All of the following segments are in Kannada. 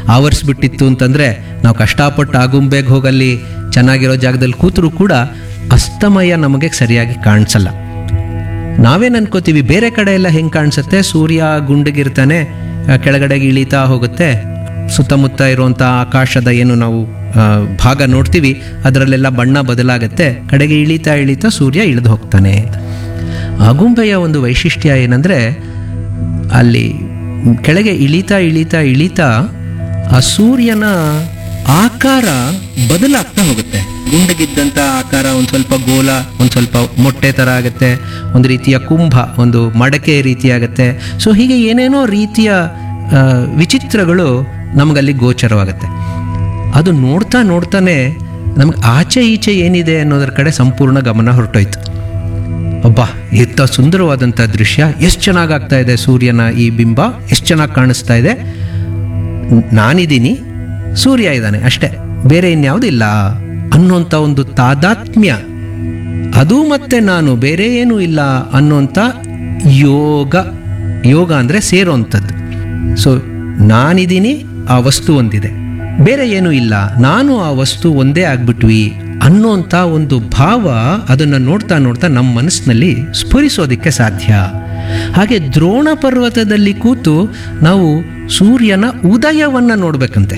ಆವರಿಸ್ಬಿಟ್ಟಿತ್ತು ಅಂತಂದರೆ ನಾವು ಕಷ್ಟಪಟ್ಟು ಆಗುಂಬೆಗೆ ಹೋಗಲ್ಲಿ ಚೆನ್ನಾಗಿರೋ ಜಾಗದಲ್ಲಿ ಕೂತರೂ ಕೂಡ ಅಸ್ತಮಯ ನಮಗೆ ಸರಿಯಾಗಿ ಕಾಣಿಸಲ್ಲ ನಾವೇನು ಅನ್ಕೋತೀವಿ ಬೇರೆ ಕಡೆ ಎಲ್ಲ ಹೆಂಗೆ ಕಾಣಿಸುತ್ತೆ ಸೂರ್ಯ ಗುಂಡಗಿರ್ತಾನೆ ಆ, ಕೆಳಗಡೆಗೆ ಇಳಿತಾ ಹೋಗುತ್ತೆ ಸುತ್ತಮುತ್ತ ಇರುವಂಥ ಆಕಾಶದ ಏನು ನಾವು ಆ, ಭಾಗ ನೋಡ್ತೀವಿ ಅದರಲ್ಲೆಲ್ಲ ಬಣ್ಣ ಬದಲಾಗುತ್ತೆ ಕಡೆಗೆ ಇಳಿತಾ ಇಳಿತಾ ಸೂರ್ಯ ಇಳಿದು ಹೋಗ್ತಾನೆ ಆಗುಂಬೆಯ ಒಂದು ವೈಶಿಷ್ಟ್ಯ ಏನಂದರೆ ಅಲ್ಲಿ ಕೆಳಗೆ ಇಳಿತಾ ಇಳಿತಾ ಇಳಿತಾ ಆ ಸೂರ್ಯನ ಆಕಾರ ಬದಲಾಗ್ತಾ ಹೋಗುತ್ತೆ ಗುಂಡಗಿದ್ದಂಥ ಆಕಾರ ಒಂದು ಸ್ವಲ್ಪ ಗೋಲ ಒಂದು ಸ್ವಲ್ಪ ಮೊಟ್ಟೆ ಥರ ಆಗುತ್ತೆ ಒಂದು ರೀತಿಯ ಕುಂಭ ಒಂದು ಮಡಕೆ ರೀತಿ ಆಗುತ್ತೆ ಸೊ ಹೀಗೆ ಏನೇನೋ ರೀತಿಯ ಆ, ವಿಚಿತ್ರಗಳು ನಮಗಲ್ಲಿ ಗೋಚರವಾಗುತ್ತೆ ಅದು ನೋಡ್ತಾ ನೋಡ್ತಾನೆ ನಮಗೆ ಆಚೆ ಈಚೆ ಏನಿದೆ ಅನ್ನೋದ್ರ ಕಡೆ ಸಂಪೂರ್ಣ ಗಮನ ಹೊರಟೋಯ್ತು ಅಬ್ಬಾ ಎಂಥ ಸುಂದರವಾದಂಥ ದೃಶ್ಯ ಎಷ್ಟು ಚೆನ್ನಾಗಿ ಆಗ್ತಾ ಇದೆ ಸೂರ್ಯನ ಈ ಬಿಂಬ ಎಷ್ಟು ಚೆನ್ನಾಗಿ ಕಾಣಿಸ್ತಾ ಇದೆ ನ್- ನಾನಿದ್ದೀನಿ ಸೂರ್ಯ ಇದ್ದಾನೆ ಅಷ್ಟೇ ಬೇರೆ ಇನ್ಯಾವುದಿಲ್ಲ ಅನ್ನೋಂಥ ಒಂದು ತಾದಾತ್ಮ್ಯ ಅದು ಮತ್ತೆ ನಾನು ಬೇರೆ ಏನೂ ಇಲ್ಲ ಅನ್ನೋಂಥ ಯೋಗ ಯೋಗ ಅಂದರೆ ಸೇರೋಂಥದ್ದು ಸೊ ನಾನಿದ್ದೀನಿ ಆ ವಸ್ತು ಒಂದಿದೆ ಬೇರೆ ಏನೂ ಇಲ್ಲ ನಾನು ಆ ವಸ್ತು ಒಂದೇ ಆಗ್ಬಿಟ್ವಿ ಅನ್ನೋಂಥ ಒಂದು ಭಾವ ಅದನ್ನು ನೋಡ್ತಾ ನೋಡ್ತಾ ನಮ್ಮ ಮನಸ್ಸಿನಲ್ಲಿ ಸ್ಫುರಿಸೋದಕ್ಕೆ ಸಾಧ್ಯ ಹಾಗೆ ದ್ರೋಣ ಪರ್ವತದಲ್ಲಿ ಕೂತು ನಾವು ಸೂರ್ಯನ ಉದಯವನ್ನು ನೋಡ್ಬೇಕಂತೆ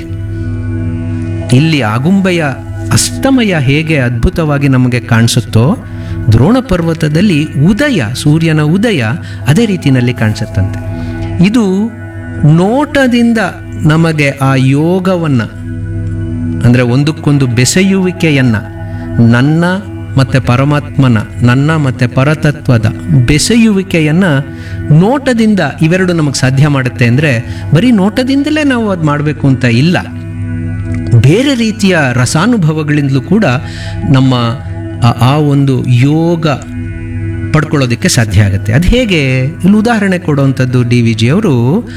ಇಲ್ಲಿ ಆಗುಂಬೆಯ ಅಸ್ತಮಯ ಹೇಗೆ ಅದ್ಭುತವಾಗಿ ನಮಗೆ ಕಾಣಿಸುತ್ತೋ ದ್ರೋಣ ಪರ್ವತದಲ್ಲಿ ಉದಯ ಸೂರ್ಯನ ಉದಯ ಅದೇ ರೀತಿಯಲ್ಲಿ ಕಾಣಿಸುತ್ತಂತೆ ಇದು ನೋಟದಿಂದ ನಮಗೆ ಆ ಯೋಗವನ್ನು ಅಂದರೆ ಒಂದಕ್ಕೊಂದು ಬೆಸೆಯುವಿಕೆಯನ್ನು ನನ್ನ ಮತ್ತು ಪರಮಾತ್ಮನ ನನ್ನ ಮತ್ತು ಪರತತ್ವದ ಬೆಸೆಯುವಿಕೆಯನ್ನು ನೋಟದಿಂದ ಇವೆರಡು ನಮಗೆ ಸಾಧ್ಯ ಮಾಡುತ್ತೆ ಅಂದರೆ ಬರೀ ನೋಟದಿಂದಲೇ ನಾವು ಅದು ಮಾಡಬೇಕು ಅಂತ ಇಲ್ಲ ಬೇರೆ ರೀತಿಯ ರಸಾನುಭವಗಳಿಂದಲೂ ಕೂಡ ನಮ್ಮ ಆ- ಆ ಒಂದು ಯೋಗ ಪಡ್ಕೊಳ್ಳೋದಕ್ಕೆ ಸಾಧ್ಯ ಆಗುತ್ತೆ ಅದು ಹೇಗೆ ಇಲ್ಲಿ ಉದಾಹರಣೆ ಕೊಡುವಂಥದ್ದು ಡಿ ವಿ ಜಿ ಅವರು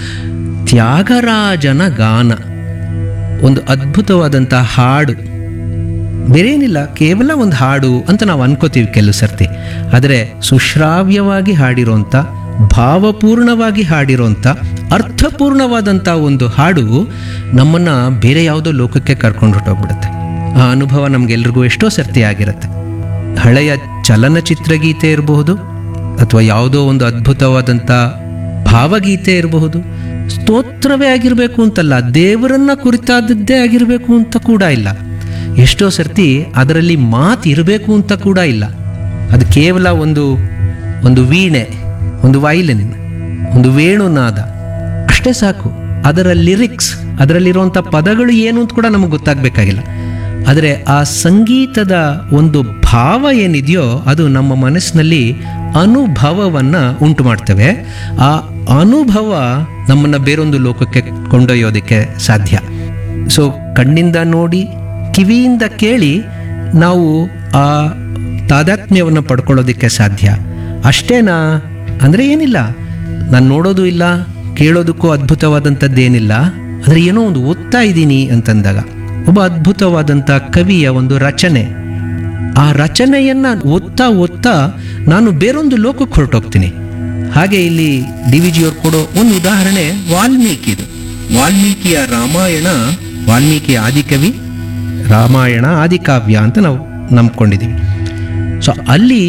ತ್ಯಾಗರಾಜನ ಗಾನ ಒಂದು ಅದ್ಭುತವಾದಂಥ ಹಾಡು ಬೇರೆ ಏನಿಲ್ಲ ಕೇವಲ ಒಂದು ಹಾಡು ಅಂತ ನಾವು ಅನ್ಕೋತೀವಿ ಕೆಲವು ಸರ್ತಿ ಆದರೆ ಸುಶ್ರಾವ್ಯವಾಗಿ ಹಾಡಿರೋಂಥ ಭಾವಪೂರ್ಣವಾಗಿ ಹಾಡಿರೋಂಥ ಅರ್ಥಪೂರ್ಣವಾದಂಥ ಒಂದು ಹಾಡು ನಮ್ಮನ್ನು ಬೇರೆ ಯಾವುದೋ ಲೋಕಕ್ಕೆ ಕರ್ಕೊಂಡು ಹೊರಟೋಗ್ಬಿಡುತ್ತೆ ಆ ಅನುಭವ ನಮಗೆಲ್ರಿಗೂ ಎಷ್ಟೋ ಸರ್ತಿ ಆಗಿರುತ್ತೆ ಹಳೆಯ ಚಲನಚಿತ್ರ ಗೀತೆ ಇರಬಹುದು ಅಥವಾ ಯಾವುದೋ ಒಂದು ಅದ್ಭುತವಾದಂಥ ಭಾವಗೀತೆ ಇರಬಹುದು ಸ್ತೋತ್ರವೇ ಆಗಿರಬೇಕು ಅಂತಲ್ಲ ದೇವರನ್ನ ಕುರಿತಾದದ್ದೇ ಆಗಿರಬೇಕು ಅಂತ ಕೂಡ ಇಲ್ಲ ಎಷ್ಟೋ ಸರ್ತಿ ಅದರಲ್ಲಿ ಮಾತು ಇರಬೇಕು ಅಂತ ಕೂಡ ಇಲ್ಲ ಅದು ಕೇವಲ ಒಂದು ಒಂದು ವೀಣೆ ಒಂದು ವೈಲಿನ್ ಒಂದು ವೇಣುನಾದ ಅಷ್ಟೇ ಸಾಕು ಅದರ ಲಿರಿಕ್ಸ್ ಅದರಲ್ಲಿರುವಂಥ ಪದಗಳು ಏನು ಅಂತ ಕೂಡ ನಮಗೆ ಗೊತ್ತಾಗಬೇಕಾಗಿಲ್ಲ ಆದರೆ ಆ ಸಂಗೀತದ ಒಂದು ಭಾವ ಏನಿದೆಯೋ ಅದು ನಮ್ಮ ಮನಸ್ಸಿನಲ್ಲಿ ಅನುಭವವನ್ನು ಉಂಟು ಮಾಡ್ತವೆ ಆ ಅನುಭವ ನಮ್ಮನ್ನು ಬೇರೊಂದು ಲೋಕಕ್ಕೆ ಕೊಂಡೊಯ್ಯೋದಕ್ಕೆ ಸಾಧ್ಯ ಸೊ ಕಣ್ಣಿಂದ ನೋಡಿ ಕಿವಿಯಿಂದ ಕೇಳಿ ನಾವು ಆ ತಾದಾತ್ಮ್ಯವನ್ನು ಪಡ್ಕೊಳ್ಳೋದಕ್ಕೆ ಸಾಧ್ಯ ಅಷ್ಟೇನಾ ಅಂದರೆ ಏನಿಲ್ಲ ನಾನು ನೋಡೋದು ಇಲ್ಲ ಕೇಳೋದಕ್ಕೂ ಅದ್ಭುತವಾದಂಥದ್ದೇನಿಲ್ಲ ಆದರೆ ಏನೋ ಒಂದು ಓದ್ತಾ ಇದ್ದೀನಿ ಅಂತಂದಾಗ ಒಬ್ಬ ಅದ್ಭುತವಾದಂಥ ಕವಿಯ ಒಂದು ರಚನೆ ಆ ರಚನೆಯನ್ನು ಓದ್ತಾ ಓದ್ತಾ ನಾನು ಬೇರೊಂದು ಲೋಕಕ್ಕೆ ಹೊರಟೋಗ್ತೀನಿ ಹಾಗೆ ಇಲ್ಲಿ ಡಿ ವಿ ಜಿಯವ್ರು ಕೊಡೋ ಒಂದು ಉದಾಹರಣೆ ವಾಲ್ಮೀಕಿದು ವಾಲ್ಮೀಕಿಯ ರಾಮಾಯಣ ವಾಲ್ಮೀಕಿಯ ಆದಿಕವಿ ರಾಮಾಯಣ ಆದಿಕಾವ್ಯ ಅಂತ ನಾವು ನಂಬ್ಕೊಂಡಿದ್ದೀವಿ ಸೊ ಅಲ್ಲಿ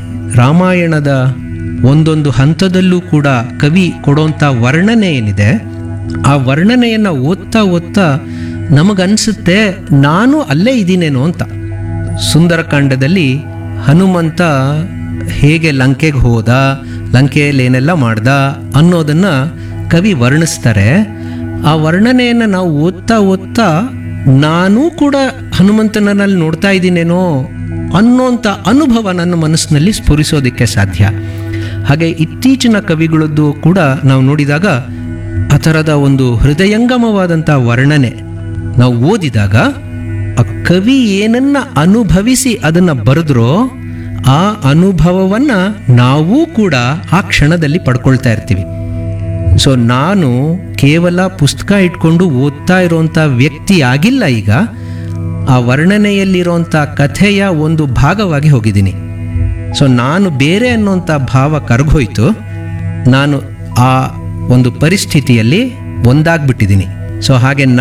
ರಾಮಾಯಣದ ಒಂದೊಂದು ಹಂತದಲ್ಲೂ ಕೂಡ ಕವಿ ಕೊಡೋಂಥ ವರ್ಣನೆ ಏನಿದೆ ಆ ವರ್ಣನೆಯನ್ನು ಓದ್ತಾ ಓದ್ತಾ ನಮಗನ್ಸುತ್ತೆ ನಾನು ಅಲ್ಲೇ ಇದ್ದೀನೇನೋ ಅಂತ ಸುಂದರಕಾಂಡದಲ್ಲಿ ಹನುಮಂತ ಹೇಗೆ ಲಂಕೆಗೆ ಹೋದ ಲಂಕೆಯಲ್ಲಿ ಏನೆಲ್ಲ ಮಾಡ್ದ ಅನ್ನೋದನ್ನು ಕವಿ ವರ್ಣಿಸ್ತಾರೆ ಆ ವರ್ಣನೆಯನ್ನು ನಾವು ಓದ್ತಾ ಓದ್ತಾ ನಾನೂ ಕೂಡ ಹನುಮಂತನಲ್ಲಿ ನೋಡ್ತಾ ಇದ್ದೀನೇನೋ ಅನ್ನೋಂಥ ಅನುಭವ ನನ್ನ ಮನಸ್ಸಿನಲ್ಲಿ ಸ್ಫುರಿಸೋದಕ್ಕೆ ಸಾಧ್ಯ ಹಾಗೆ ಇತ್ತೀಚಿನ ಕವಿಗಳದ್ದು ಕೂಡ ನಾವು ನೋಡಿದಾಗ ಆ ಥರದ ಒಂದು ಹೃದಯಂಗಮವಾದಂಥ ವರ್ಣನೆ ನಾವು ಓದಿದಾಗ ಆ ಕವಿ ಏನನ್ನ ಅನುಭವಿಸಿ ಅದನ್ನು ಬರೆದ್ರೋ ಆ ಅನುಭವವನ್ನು ನಾವೂ ಕೂಡ ಆ ಕ್ಷಣದಲ್ಲಿ ಪಡ್ಕೊಳ್ತಾ ಇರ್ತೀವಿ ಸೊ ನಾನು ಕೇವಲ ಪುಸ್ತಕ ಇಟ್ಕೊಂಡು ಓದ್ತಾ ಇರೋಂಥ ವ್ಯಕ್ತಿ ಆಗಿಲ್ಲ ಈಗ ಆ ವರ್ಣನೆಯಲ್ಲಿರೋಂಥ ಕಥೆಯ ಒಂದು ಭಾಗವಾಗಿ ಹೋಗಿದ್ದೀನಿ ಸೊ ನಾನು ಬೇರೆ ಅನ್ನೋಂಥ ಭಾವ ಕರಗೋಯ್ತು ನಾನು ಆ ಒಂದು ಪರಿಸ್ಥಿತಿಯಲ್ಲಿ ಒಂದಾಗ್ಬಿಟ್ಟಿದ್ದೀನಿ ಸೊ ಹಾಗೆ